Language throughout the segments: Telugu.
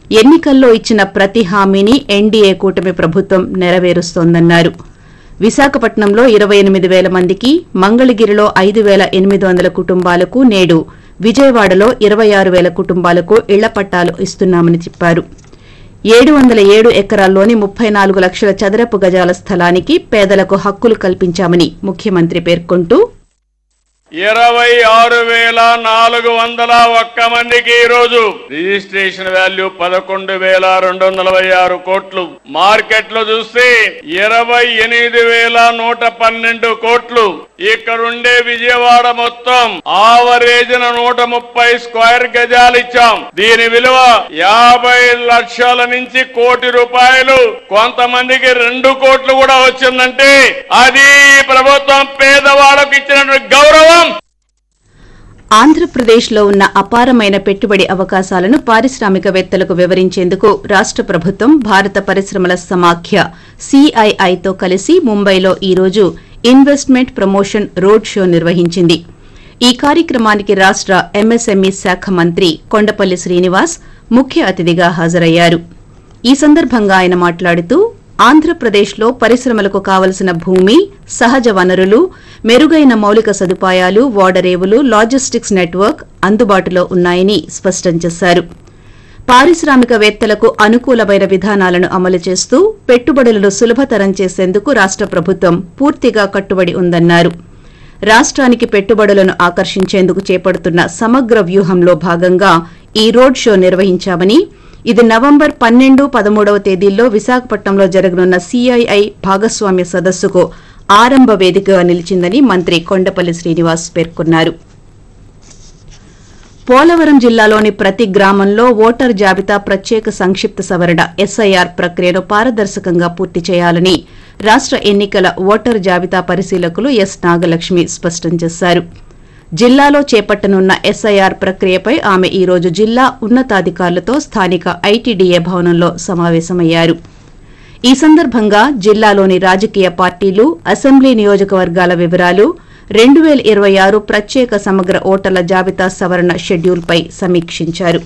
ఎన్నికల్లో ఇచ్చిన ప్రతి హామీని ఎన్డీఏ కూటమి ప్రభుత్వం నెరవేరుస్తోందన్నారు విశాఖపట్నంలో ఇరవై ఎనిమిది వేల మందికి మంగళగిరిలో ఐదు వేల ఎనిమిది వందల కుటుంబాలకు నేడు విజయవాడలో ఇరవై ఆరు వేల కుటుంబాలకు ఇళ్ల పట్టాలు ఇస్తున్నామని చెప్పారు ఏడు వందల ఏడు ఎకరాల్లోని ముప్పై నాలుగు లక్షల చదరపు గజాల స్థలానికి పేదలకు హక్కులు కల్పించామని ముఖ్యమంత్రి పేర్కొంటూ ఇరవై ఆరు వేల నాలుగు వందల ఒక్క మందికి ఈ రోజు రిజిస్ట్రేషన్ వాల్యూ పదకొండు వేల రెండు వందల నలభై ఆరు కోట్లు మార్కెట్ లో చూస్తే ఇరవై ఎనిమిది వేల నూట పన్నెండు కోట్లు ఇక్కడుండే విజయవాడ మొత్తం ఆవరేజ్న నూట ముప్పై స్క్వేర్ గజాలు ఇచ్చాం దీని విలువ యాభై లక్షల నుంచి కోటి రూపాయలు కొంతమందికి రెండు కోట్లు కూడా వచ్చిందంటే అది ఈ ప్రభుత్వం పేదవాళ్ళకు ఇచ్చినటువంటి గౌరవం ఆంధ్రప్రదేశ్లో ఉన్న అపారమైన పెట్టుబడి అవకాశాలను పారిశ్రామికవేత్తలకు వివరించేందుకు రాష్ట ప్రభుత్వం భారత పరిశ్రమల సమాఖ్య సిఐఐతో కలిసి ముంబైలో ఈ రోజు ఇన్వెస్ట్మెంట్ ప్రమోషన్ రోడ్ షో నిర్వహించింది ఈ కార్యక్రమానికి రాష్ట ఎంఎస్ఎంఈ శాఖ మంత్రి కొండపల్లి శ్రీనివాస్ ముఖ్య అతిథిగా హాజరయ్యారు ఈ సందర్భంగా ఆయన మాట్లాడుతూ ఆంధ్రప్రదేశ్లో పరిశ్రమలకు కావలసిన భూమి సహజ వనరులు మెరుగైన మౌలిక సదుపాయాలు ఓడరేవులు లాజిస్టిక్స్ నెట్వర్క్ అందుబాటులో ఉన్నాయని స్పష్టం చేశారు పారిశ్రామికవేత్తలకు అనుకూలమైన విధానాలను అమలు చేస్తూ పెట్టుబడులను సులభతరం చేసేందుకు రాష్ట ప్రభుత్వం పూర్తిగా కట్టుబడి ఉందన్నారు రాష్ట్రానికి పెట్టుబడులను ఆకర్షించేందుకు చేపడుతున్న సమగ్ర వ్యూహంలో భాగంగా ఈ రోడ్ షో నిర్వహించామని ఇది నవంబర్ పన్నెండు పదమూడవ తేదీల్లో విశాఖపట్నంలో జరగనున్న సీఐఐ భాగస్వామ్య సదస్సుకు ఆరంభ వేదికగా నిలిచిందని మంత్రి కొండపల్లి శ్రీనివాస్ పేర్కొన్నారు పోలవరం జిల్లాలోని ప్రతి గ్రామంలో ఓటర్ జాబితా ప్రత్యేక సంక్షిప్త సవరణ ఎస్ఐఆర్ ప్రక్రియను పారదర్శకంగా పూర్తి చేయాలని రాష్ట ఎన్నికల ఓటర్ జాబితా పరిశీలకులు ఎస్ నాగలక్ష్మి స్పష్టం చేశారు జిల్లాలో చేపట్టనున్న ఎస్ఐఆర్ ప్రక్రియపై ఆమె ఈ రోజు జిల్లా ఉన్నతాధికారులతో స్థానిక ఐటీడీఏ భవనంలో సమావేశమయ్యారు ఈ సందర్భంగా జిల్లాలోని రాజకీయ పార్టీలు అసెంబ్లీ నియోజకవర్గాల వివరాలు రెండు వేల ఇరవై ఆరు ప్రత్యేక సమగ్ర ఓటర్ల జాబితా సవరణ షెడ్యూల్పై సమీక్షించారు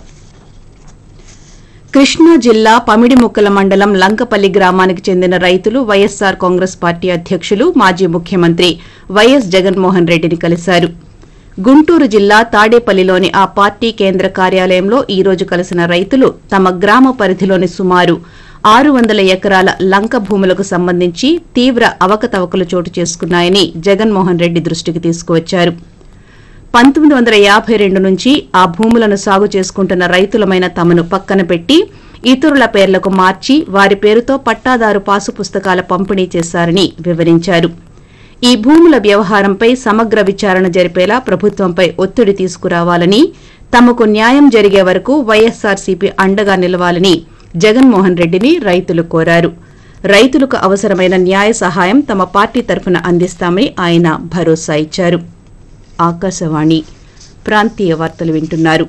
కృష్ణా జిల్లా పమిడిముక్కల మండలం లంకపల్లి గ్రామానికి చెందిన రైతులు వైఎస్సార్ కాంగ్రెస్ పార్టీ అధ్యకులు మాజీ ముఖ్యమంత్రి వైఎస్ జగన్మోహన్ రెడ్డిని కలిశారు గుంటూరు జిల్లా తాడేపల్లిలోని ఆ పార్టీ కేంద్ర కార్యాలయంలో ఈ రోజు కలిసిన రైతులు తమ గ్రామ పరిధిలోని సుమారు ఆరు వందల ఎకరాల లంక భూములకు సంబంధించి తీవ్ర అవకతవకలు చోటు చేసుకున్నాయని జగన్మోహన్ రెడ్డి దృష్టికి తీసుకువచ్చారు పంతొమ్మిది వందల యాభై రెండు నుంచి ఆ భూములను సాగు చేసుకుంటున్న రైతులమైన తమను పక్కన పెట్టి ఇతరుల పేర్లకు మార్చి వారి పేరుతో పట్టాదారు పాసు పుస్తకాల పంపిణీ చేశారని వివరించారు ఈ భూముల వ్యవహారంపై సమగ్ర విచారణ జరిపేలా ప్రభుత్వంపై ఒత్తిడి తీసుకురావాలని తమకు న్యాయం జరిగే వరకు వైఎస్సార్సీపీ అండగా నిలవాలని జగన్మోహన్ రెడ్డిని రైతులు కోరారు రైతులకు అవసరమైన న్యాయ సహాయం తమ పార్టీ తరఫున అందిస్తామని ఆయన భరోసా ఇచ్చారు ఆకాశవాణి ప్రాంతీయ వార్తలు వింటున్నారు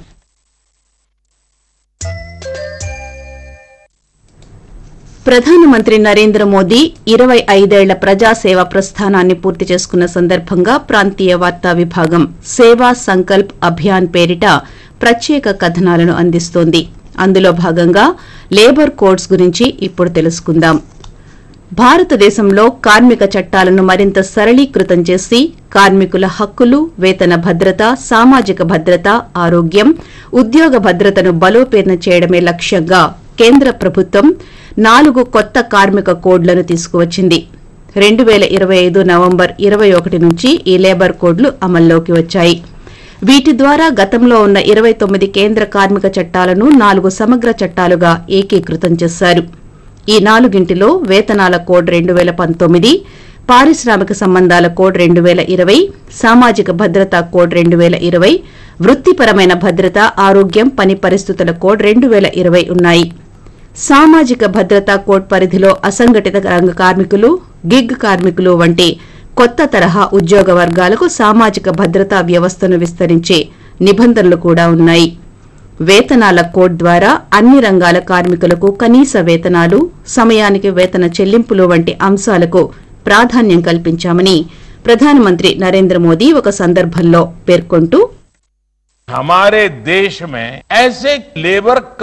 ప్రధానమంత్రి నరేంద్ర మోదీ ఇరవై ఐదేళ్ల ప్రజాసేవ ప్రస్థానాన్ని పూర్తి చేసుకున్న సందర్భంగా ప్రాంతీయ వార్తా విభాగం సేవా సంకల్ప్ అభియాన్ పేరిట ప్రత్యేక కథనాలను అందిస్తోంది అందులో భాగంగా లేబర్ కోడ్స్ గురించి ఇప్పుడు తెలుసుకుందాం భారతదేశంలో కార్మిక చట్టాలను మరింత సరళీకృతం చేసి కార్మికుల హక్కులు వేతన భద్రత సామాజిక భద్రత ఆరోగ్యం ఉద్యోగ భద్రతను బలోపేతం చేయడమే లక్ష్యంగా కేంద్ర ప్రభుత్వం నాలుగు కొత్త కార్మిక కోడ్లను తీసుకువచ్చింది రెండు వేల ఇరవై ఐదు నవంబర్ ఇరవై ఒకటి నుంచి ఈ లేబర్ కోడ్లు అమల్లోకి వచ్చాయి వీటి ద్వారా గతంలో ఉన్న ఇరవై తొమ్మిది కేంద్ర కార్మిక చట్టాలను నాలుగు సమగ్ర చట్టాలుగా ఏకీకృతం చేశారు ఈ నాలుగింటిలో వేతనాల కోడ్ రెండు వేల పంతొమ్మిది పారిశ్రామిక సంబంధాల కోడ్ రెండు వేల ఇరవై సామాజిక భద్రతా కోడ్ రెండు వేల ఇరవై వృత్తిపరమైన భద్రత ఆరోగ్యం పని పరిస్థితుల కోడ్ రెండు వేల ఇరవై ఉన్నాయి సామాజిక భద్రతా కోడ్ పరిధిలో అసంఘటిత రంగ కార్మికులు గిగ్ కార్మికులు వంటి కొత్త తరహా ఉద్యోగ వర్గాలకు సామాజిక భద్రతా వ్యవస్థను విస్తరించే నిబంధనలు కూడా ఉన్నాయి వేతనాల కోడ్ ద్వారా అన్ని రంగాల కార్మికులకు కనీస వేతనాలు సమయానికి వేతన చెల్లింపులు వంటి అంశాలకు ప్రాధాన్యం కల్పించామని ప్రధానమంత్రి నరేంద్ర మోదీ ఒక సందర్భంలో పేర్కొంటూ हमारे देश में ऐसे लेबर